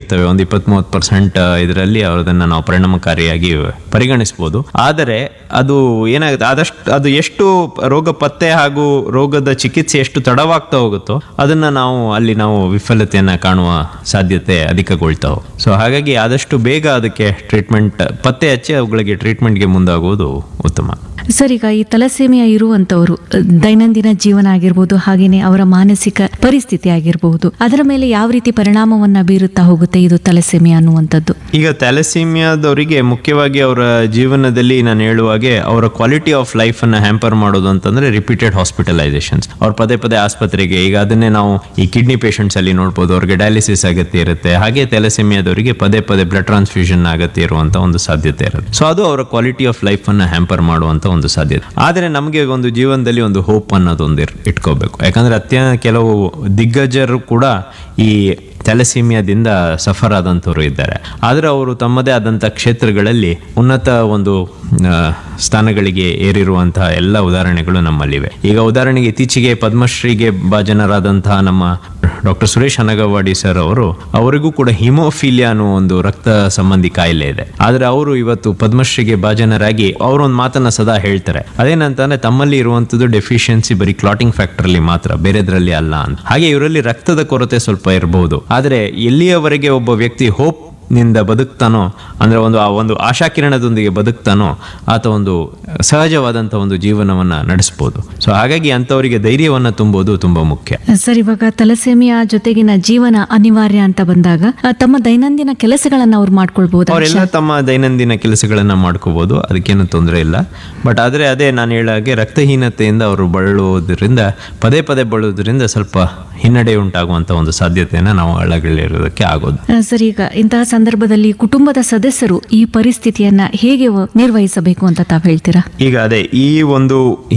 ಇರ್ತವೆ ಒಂದು ಇಪ್ಪತ್ತ್ ಮೂವತ್ತು ಪರ್ಸೆಂಟ್ ಇದರಲ್ಲಿ ಅದನ್ನ ನಾವು ಪರಿಣಾಮಕಾರಿಯಾಗಿ ಪರಿಗಣಿಸ್ಬೋದು ಆದರೆ ಅದು ಏನಾಗುತ್ತೆ ಆದಷ್ಟು ಅದು ಎಷ್ಟು ರೋಗ ಪತ್ತೆ ಹಾಗೂ ರೋಗದ ಚಿಕಿತ್ಸೆ ಎಷ್ಟು ತಡವಾಗ್ತಾ ಹೋಗುತ್ತೋ ಅದನ್ನ ನಾವು ಅಲ್ಲಿ ನಾವು ವಿಫಲತೆಯನ್ನ ಕಾಣುವ ಸಾಧ್ಯತೆ ಅಧಿಕಗೊಳ್ತಾವೆ ಸೊ ಹಾಗಾಗಿ ಆದಷ್ಟು ಬೇಗ ಅದಕ್ಕೆ ಟ್ರೀಟ್ಮೆಂಟ್ ಪತ್ತೆ ಹಚ್ಚಿ ಅವುಗಳಿಗೆ ಟ್ರೀಟ್ಮೆಂಟ್ಗೆ ಮುಂದಾಗುವುದು ಉತ್ತಮ ಸರ್ ಈಗ ಈ ತಲಸೇಮಿಯಾ ಇರುವಂತವರು ದೈನಂದಿನ ಜೀವನ ಆಗಿರ್ಬೋದು ಹಾಗೇನೆ ಅವರ ಮಾನಸಿಕ ಪರಿಸ್ಥಿತಿ ಆಗಿರಬಹುದು ಅದರ ಮೇಲೆ ಯಾವ ರೀತಿ ಪರಿಣಾಮವನ್ನ ಬೀರುತ್ತಾ ಹೋಗುತ್ತೆ ಇದು ತಲಸೇಮಿಯಾ ಅನ್ನುವಂಥದ್ದು ಈಗ ಥ್ಯಾಲಸೀಮಿಯಾದವರಿಗೆ ಮುಖ್ಯವಾಗಿ ಅವರ ಜೀವನದಲ್ಲಿ ನಾನು ಹೇಳುವಾಗೆ ಅವರ ಕ್ವಾಲಿಟಿ ಆಫ್ ಲೈಫ್ ಅನ್ನ ಹ್ಯಾಂಪರ್ ಮಾಡೋದು ಅಂತಂದ್ರೆ ರಿಪೀಟೆಡ್ ಹಾಸ್ಪಿಟಲೈಸೇಷನ್ಸ್ ಅವ್ರು ಪದೇ ಪದೇ ಆಸ್ಪತ್ರೆಗೆ ಈಗ ಅದನ್ನೇ ನಾವು ಈ ಕಿಡ್ನಿ ಪೇಷಂಟ್ಸ್ ಅಲ್ಲಿ ನೋಡ್ಬೋದು ಅವ್ರಿಗೆ ಡಯಾಲಿಸಿಸ್ ಅಗತ್ಯ ಇರುತ್ತೆ ಹಾಗೆ ಥ್ಯಾಲಸೀಮಿಯಾದವರಿಗೆ ಪದೇ ಪದೇ ಬ್ಲಡ್ ಟ್ರಾನ್ಸ್ಫ್ಯೂಷನ್ ಅಗತ್ಯ ಇರುವಂತ ಒಂದು ಸಾಧ್ಯತೆ ಇರುತ್ತೆ ಸೊ ಅದು ಅವರ ಕ್ವಾಲಿಟಿ ಆಫ್ ಲೈಫ್ ಅನ್ನ ಹ್ಯಾಂಪರ್ ಮಾಡುವಂತ ಒಂದು ಸಾಧ್ಯತೆ ಆದರೆ ನಮಗೆ ಒಂದು ಜೀವನದಲ್ಲಿ ಒಂದು ಹೋಪ್ ಅನ್ನೋದು ಒಂದು ಇರ್- ಇಟ್ಕೋಬೇಕು ಯಾಕಂದ್ರೆ ಅತ್ಯಂತ ಕೆಲವು ದಿಗ್ಗಜರು ಕೂಡ ಈ ಥ್ಯಾಲಸೀಮಿಯಾದಿಂದ ಸಫರ್ ಆದಂಥವ್ರು ಇದ್ದಾರೆ ಆದರೆ ಅವರು ತಮ್ಮದೇ ಆದಂಥ ಕ್ಷೇತ್ರಗಳಲ್ಲಿ ಉನ್ನತ ಒಂದು ಆ, ಸ್ಥಾನಗಳಿಗೆ ಏರಿರುವಂತಹ ಎಲ್ಲ ಉದಾಹರಣೆಗಳು ನಮ್ಮಲ್ಲಿವೆ ಈಗ ಉದಾಹರಣೆಗೆ ಇತ್ತೀಚೆಗೆ ಪದ್ಮಶ್ರೀಗೆ ಭಾಜನರಾದಂತಹ ನಮ್ಮ ಡಾಕ್ಟರ್ ಸುರೇಶ್ ಅನಗವಾಡಿ ಸರ್ ಅವರು ಅವರಿಗೂ ಕೂಡ ಹಿಮೋಫೀಲಿಯಾ ಅನ್ನೋ ಒಂದು ರಕ್ತ ಸಂಬಂಧಿ ಕಾಯಿಲೆ ಇದೆ ಆದರೆ ಅವರು ಇವತ್ತು ಪದ್ಮಶ್ರೀಗೆ ಭಾಜನರಾಗಿ ಅವರೊಂದು ಮಾತನ್ನ ಸದಾ ಹೇಳ್ತಾರೆ ಅದೇನಂತಂದ್ರೆ ತಮ್ಮಲ್ಲಿ ಇರುವಂತದ್ದು ಡೆಫಿಷಿಯನ್ಸಿ ಬರೀ ಕ್ಲಾಟಿಂಗ್ ಫ್ಯಾಕ್ಟರ್ ಅಲ್ಲಿ ಮಾತ್ರ ಬೇರೆದ್ರಲ್ಲಿ ಅಲ್ಲ ಅಂತ ಹಾಗೆ ಇವರಲ್ಲಿ ರಕ್ತದ ಕೊರತೆ ಸ್ವಲ್ಪ ಇರಬಹುದು ಆದರೆ ಎಲ್ಲಿಯವರೆಗೆ ಒಬ್ಬ ವ್ಯಕ್ತಿ ಹೋಪ್ ನಿಂದ ಬದುಕ್ತಾನೋ ಅಂದ್ರೆ ಒಂದು ಆ ಒಂದು ಆಶಾಕಿರಣದೊಂದಿಗೆ ಬದುಕ್ತಾನೋ ಆತ ಒಂದು ಸಹಜವಾದಂಥ ಒಂದು ಜೀವನವನ್ನ ನಡೆಸ್ಬೋದು ಸೊ ಹಾಗಾಗಿ ಅಂಥವರಿಗೆ ಧೈರ್ಯವನ್ನ ತುಂಬೋದು ತುಂಬಾ ಮುಖ್ಯ ಸರ್ ಇವಾಗ ತಲಸೇಮಿಯಾ ಜೊತೆಗಿನ ಜೀವನ ಅನಿವಾರ್ಯ ಅಂತ ಬಂದಾಗ ಆ, ತಮ್ಮ ದೈನಂದಿನ ಕೆಲಸಗಳನ್ನ ಅವ್ರು ಮಾಡ್ಕೊಳ್ಬಹುದು ಅವರೆಲ್ಲ ತಮ್ಮ ದೈನಂದಿನ ಕೆಲಸಗಳನ್ನ ಮಾಡ್ಕೋಬಹುದು ಅದಕ್ಕೇನು ತೊಂದರೆ ಇಲ್ಲ ಬಟ್ ಆದರೆ ಅದೇ ನಾನು ಹೇಳಾಗೆ ರಕ್ತಹೀನತೆಯಿಂದ ಅವರು ಬಳಲುವುದರಿಂದ ಪದೇ ಪದೇ ಬಳೋದ್ರಿಂದ ಸ್ವಲ್ಪ ಹಿನ್ನಡೆ ಉಂಟಾಗುವಂತ ಒಂದು ಸಾಧ್ಯತೆಯನ್ನ ನಾವು ಒಳಗಳಿರೋದಕ್ಕೆ ಆಗೋದು ಸರ್ ಈಗ ಇಂತಹ ಸಂದರ್ಭದಲ್ಲಿ ಕುಟುಂಬದ ಸದಸ್ಯರು ಈ ಪರಿಸ್ಥಿತಿಯನ್ನ ಹೇಗೆ ವ- ನಿರ್ವಹಿಸಬೇಕು ಅಂತ ತಾವು ಹೇಳ್ತೀರಾ ಈಗ ಅದೇ ಈ ಒಂದು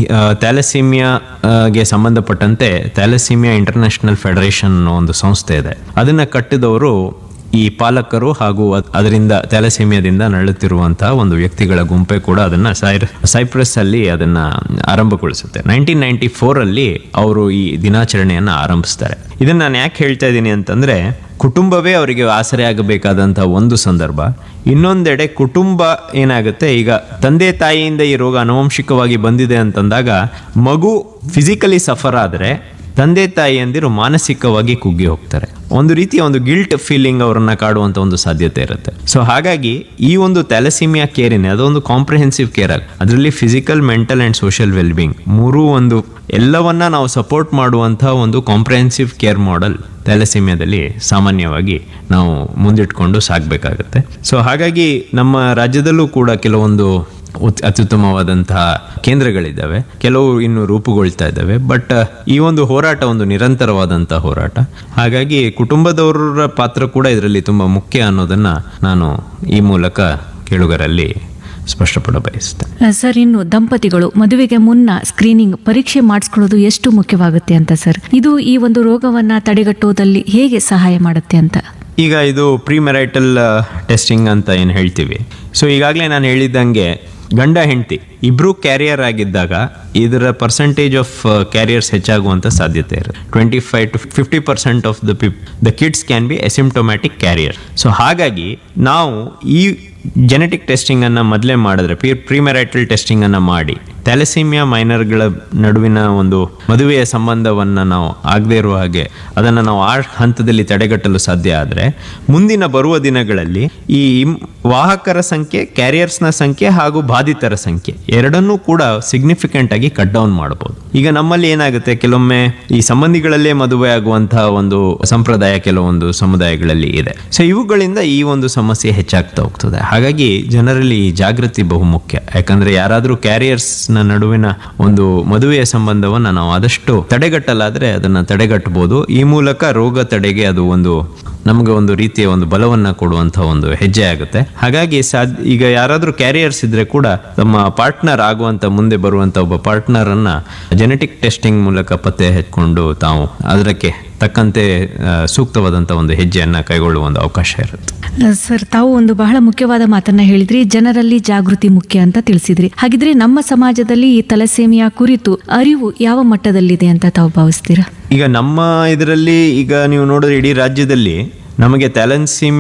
ಥ್ಯಾಲಸೀಮಿಯಾಗೆ ಸಂಬಂಧಪಟ್ಟಂತೆ ಥ್ಯಾಲಸೀಮಿಯಾ ಇಂಟರ್ನ್ಯಾಷನಲ್ ಫೆಡರೇಷನ್ ಅನ್ನೋ ಒಂದು ಸಂಸ್ಥೆ ಇದೆ ಅದನ್ನ ಕಟ್ಟಿದವರು ಈ ಪಾಲಕರು ಹಾಗೂ ಅದ್- ಅದರಿಂದ ಥ್ಯಾಲಸೀಮಿಯಾದಿಂದ ನರಳುತ್ತಿರುವಂತಹ ಒಂದು ವ್ಯಕ್ತಿಗಳ ಗುಂಪೆ ಕೂಡ ಅದನ್ನ ಸೈರ್ ಸೈಪ್ರಸ್ ಅಲ್ಲಿ ಅದನ್ನ ಆರಂಭಗೊಳಿಸುತ್ತೆ ನೈನ್ಟೀನ್ ನೈನ್ಟಿ ಫೋರ್ ಅಲ್ಲಿ ಅವರು ಈ ದಿನಾಚರಣೆಯನ್ನ ಆರಂಭಿಸ್ತಾರೆ ಇದನ್ನ ನಾನು ಯಾಕೆ ಹೇಳ್ತಾ ಇದ್ದೀನಿ ಅಂತಂದ್ರೆ ಕುಟುಂಬವೇ ಅವರಿಗೆ ಆಸರೆ ಆಗಬೇಕಾದಂಥ ಒಂದು ಸಂದರ್ಭ ಇನ್ನೊಂದೆಡೆ ಕುಟುಂಬ ಏನಾಗುತ್ತೆ ಈಗ ತಂದೆ ತಾಯಿಯಿಂದ ಈ ರೋಗ ಅನುವಂಶಿಕವಾಗಿ ಬಂದಿದೆ ಅಂತಂದಾಗ ಮಗು ಫಿಸಿಕಲಿ ಸಫರ್ ಆದರೆ ತಂದೆ ತಾಯಿಯಂದಿರು ಮಾನಸಿಕವಾಗಿ ಕುಗ್ಗಿ ಹೋಗ್ತಾರೆ ಒಂದು ರೀತಿಯ ಒಂದು ಗಿಲ್ಟ್ ಫೀಲಿಂಗ್ ಅವರನ್ನ ಕಾಡುವಂತ ಒಂದು ಸಾಧ್ಯತೆ ಇರುತ್ತೆ ಸೊ ಹಾಗಾಗಿ ಈ ಒಂದು ಥ್ಯಾಲಸೀಮಿಯಾ ಕೇರ್ ಏನೇ ಅದೊಂದು ಕಾಂಪ್ರಿಹೆನ್ಸಿವ್ ಕೇರ್ ಆಗ ಅದರಲ್ಲಿ physical mental and social wellbeing ಮೂರೂ ಒಂದು ಎಲ್ಲವನ್ನ ನಾವು ಸಪೋರ್ಟ್ ಮಾಡುವಂತಹ ಒಂದು ಕಾಂಪ್ರಿಹೆನ್ಸಿವ್ ಕೇರ್ ಮಾಡೆಲ್ ಥ್ಯಾಲಸೀಮಿಯಾದಲ್ಲಿ ಸಾಮಾನ್ಯವಾಗಿ ನಾವು ಮುಂದಿಟ್ಕೊಂಡು ಸಾಗಬೇಕಾಗುತ್ತೆ ಸೊ ಹಾಗಾಗಿ ನಮ್ಮ ರಾಜ್ಯದಲ್ಲೂ ಕೂಡ ಕೆಲವೊಂದು ಉತ್- ಅತ್ಯುತ್ತಮವಾದಂತಹ ಕೇಂದ್ರಗಳಿದ್ದಾವೆ ಕೆಲವು ಇನ್ನು ರೂಪುಗೊಳ್ತಾ ಇದ್ದಾವೆ ಬಟ್ ಈ ಒಂದು ಹೋರಾಟ ಒಂದು ನಿರಂತರವಾದಂತಹ ಹೋರಾಟ ಹಾಗಾಗಿ ಕುಟುಂಬದವರ ಪಾತ್ರ ಕೂಡ ಇದರಲ್ಲಿ ತುಂಬ ಮುಖ್ಯ ಅನ್ನೋದನ್ನ ನಾನು ಈ ಮೂಲಕ ಕೇಳುಗರಲ್ಲಿ ಸ್ಪಷ್ಟಪಡ ಬಯಸ್ತೇನೆ ಸರ್ ಇನ್ನು ದಂಪತಿಗಳು ಮದುವೆಗೆ ಮುನ್ನ ಸ್ಕ್ರೀನಿಂಗ್ ಪರೀಕ್ಷೆ ಮಾಡಿಸ್ಕೊಳ್ಳೋದು ಎಷ್ಟು ಮುಖ್ಯವಾಗುತ್ತೆ ಅಂತ ಸರ್ ಇದು ಈ ಒಂದು ರೋಗವನ್ನ ತಡೆಗಟ್ಟುವುದಲ್ಲಿ ಹೇಗೆ ಸಹಾಯ ಮಾಡುತ್ತೆ ಅಂತ ಈಗ ಇದು ಪ್ರೀ ಮೆರೈಟಲ್ ಟೆಸ್ಟಿಂಗ್ ಅಂತ ಏನು ಹೇಳ್ತೀವಿ ಸೊ ಈಗಾಗಲೇ ನಾನು ಹೇಳಿದ್ದಂಗೆ ಗಂಡ ಹೆಂಡತಿ ಇಬ್ರು ಕ್ಯಾರಿಯರ್ ಆಗಿದ್ದಾಗ ಇದರ ಪರ್ಸೆಂಟೇಜ್ ಆಫ್ ಕ್ಯಾರಿಯರ್ಸ್ ಹೆಚ್ಚಾಗುವಂತ ಸಾಧ್ಯತೆ ಇರುತ್ತೆ twenty five to fifty percent of the pip the kids can be asymptomatic carrier so ಹಾಗಾಗಿ ನಾವು ಈ ಜೆನೆಟಿಕ್ ಟೆಸ್ಟಿಂಗ್ ಅನ್ನ ಮೊದಲೇ ಮಾಡಿದ್ರೆ ಪ್ರೀ ಪ್ರಿಮೆರೈಟಲ್ ಟೆಸ್ಟಿಂಗ್ ಅನ್ನ ಮಾಡಿ ಥ್ಯಾಲಸೀಮಿಯಾ ಮೈನರ್ಗಳ ನಡುವಿನ ಒಂದು ಮದುವೆಯ ಸಂಬಂಧವನ್ನ ನಾವು ಆಗದೇ ಇರುವ ಹಾಗೆ ಅದನ್ನ ನಾವು ಆ ಹಂತದಲ್ಲಿ ತಡೆಗಟ್ಟಲು ಸಾಧ್ಯ ಆದರೆ ಮುಂದಿನ ಬರುವ ದಿನಗಳಲ್ಲಿ ಈ ಇಮ್- ವಾಹಕರ ಸಂಖ್ಯೆ ಕ್ಯಾರಿಯರ್ಸ್ನ ಸಂಖ್ಯೆ ಹಾಗೂ ಬಾಧಿತರ ಸಂಖ್ಯೆ ಎರಡನ್ನೂ ಕೂಡ ಸಿಗ್ನಿಫಿಕೆಂಟ್ ಆಗಿ ಕಟ್ ಡೌನ್ ಮಾಡಬಹುದು ಈಗ ನಮ್ಮಲ್ಲಿ ಏನಾಗುತ್ತೆ ಕೆಲವೊಮ್ಮೆ ಈ ಸಂಬಂಧಿಗಳಲ್ಲೇ ಮದುವೆ ಆಗುವಂತಹ ಒಂದು ಸಂಪ್ರದಾಯ ಕೆಲವೊಂದು ಸಮುದಾಯಗಳಲ್ಲಿ ಇದೆ ಸೊ ಇವುಗಳಿಂದ ಈ ಒಂದು ಸಮಸ್ಯೆ ಹೆಚ್ಚಾಗ್ತಾ ಹೋಗ್ತದೆ ಹಾಗಾಗಿ ಜನರಲ್ಲಿ ಈ ಜಾಗೃತಿ ಬಹು ಮುಖ್ಯ ಯಾಕಂದ್ರೆ ಯಾರಾದರೂ ಕ್ಯಾರಿಯರ್ಸ್ ನ ನಡುವಿನ ಒಂದು ಮದುವೆಯ ಸಂಬಂಧವನ್ನ ನಾವು ಆದಷ್ಟು ತಡೆಗಟ್ಟಲಾದ್ರೆ ಅದನ್ನ ತಡೆಗಟ್ಟಬಹುದು ಈ ಮೂಲಕ ರೋಗ ತಡೆಗೆ ಅದು ಒಂದು ನಮಗೆ ಒಂದು ರೀತಿಯ ಒಂದು ಬಲವನ್ನ ಕೊಡುವಂತಹ ಒಂದು ಹೆಜ್ಜೆ ಆಗುತ್ತೆ ಹಾಗಾಗಿ ಸಾಧ್ಯ ಈಗ ಯಾರಾದರೂ ಕ್ಯಾರಿಯರ್ಸ್ ಇದ್ರೆ ಕೂಡ ತಮ್ಮ ಪಾರ್ಟ್ನರ್ ಆಗುವಂತ ಮುಂದೆ ಬರುವಂತ ಒಬ್ಬ ಪಾರ್ಟ್ನರ್ ಅನ್ನ ಜೆನೆಟಿಕ್ ಟೆಸ್ಟಿಂಗ್ ಮೂಲಕ ಪತ್ತೆ ಹಚ್ಕೊಂಡು ತಾವು ಅದಕ್ಕೆ ತಕ್ಕಂತೆ ಆ, ಸೂಕ್ತವಾದಂತ ಒಂದು ಹೆಜ್ಜೆಯನ್ನ ಕೈಗೊಳ್ಳುವ ಒಂದು ಅವಕಾಶ ಇರುತ್ತೆ ಸರ್ ತಾವು ಒಂದು ಬಹಳ ಮುಖ್ಯವಾದ ಮಾತನ್ನ ಹೇಳಿದ್ರಿ ಜನರಲ್ಲಿ ಜಾಗೃತಿ ಮುಖ್ಯ ಅಂತ ತಿಳಿಸಿದ್ರಿ ಹಾಗಿದ್ರೆ ನಮ್ಮ ಸಮಾಜದಲ್ಲಿ ಈ ತಲಸೇಮಿಯಾ ಕುರಿತು ಅರಿವು ಯಾವ ಮಟ್ಟದಲ್ಲಿದೆ ಅಂತ ತಾವು ಭಾವಿಸ್ತೀರಾ ಈಗ ನಮ್ಮ ಇದರಲ್ಲಿ ಈಗ ನೀವು ನೋಡಿದ್ರೆ ಇಡೀ ರಾಜ್ಯದಲ್ಲಿ ನಮಗೆ ಥ್ಯಾಲನ್ಸೀಮಿಯಾ